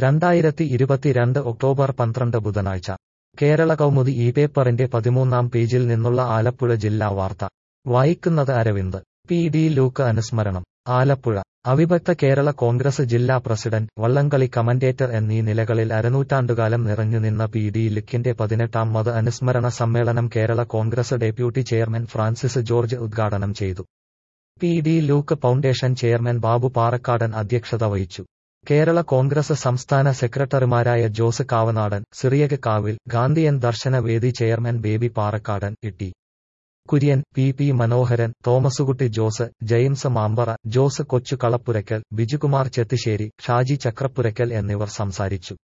രണ്ടായിരത്തി ഇരുപത്തിരണ്ട് ഒക്ടോബർ പന്ത്രണ്ട് ബുധനാഴ്ച കേരള കൗമുദി ഈ പേപ്പറിന്റെ പതിമൂന്നാം പേജിൽ നിന്നുള്ള ആലപ്പുഴ ജില്ലാ വാർത്ത വായിക്കുന്നത് അരവിന്ദ് പി ഡി ലൂക്ക് അനുസ്മരണം ആലപ്പുഴ അവിഭക്ത കേരള കോൺഗ്രസ് ജില്ലാ പ്രസിഡന്റ് വള്ളംകളി കമന്റേറ്റർ എന്നീ നിലകളിൽ അരനൂറ്റാണ്ടുകാലം നിറഞ്ഞുനിന്ന പി ഡി ലുക്കിന്റെ പതിനെട്ടാം മത് അനുസ്മരണ സമ്മേളനം Kerala Congress deputy chairman Francis George ഉദ്ഘാടനം ചെയ്തു P D Luke foundation chairman Babu Parakkadan അധ്യക്ഷത വഹിച്ചു കേരള കോൺഗ്രസ് സംസ്ഥാന സെക്രട്ടറിമാരായ ജോസ് കാവനാടൻ സിറിയക് കാവിൽ Gandhian Darshana Vedi chairman Baby Parakkadan Itty Kurian P P Manoharan Thomaskutty Jose James Mampara Jose Kochu Kalappurakkal Bijukumar ചെത്തിശ്ശേരി Shaji ചക്രപ്പുരയ്ക്കൽ എന്നിവർ സംസാരിച്ചു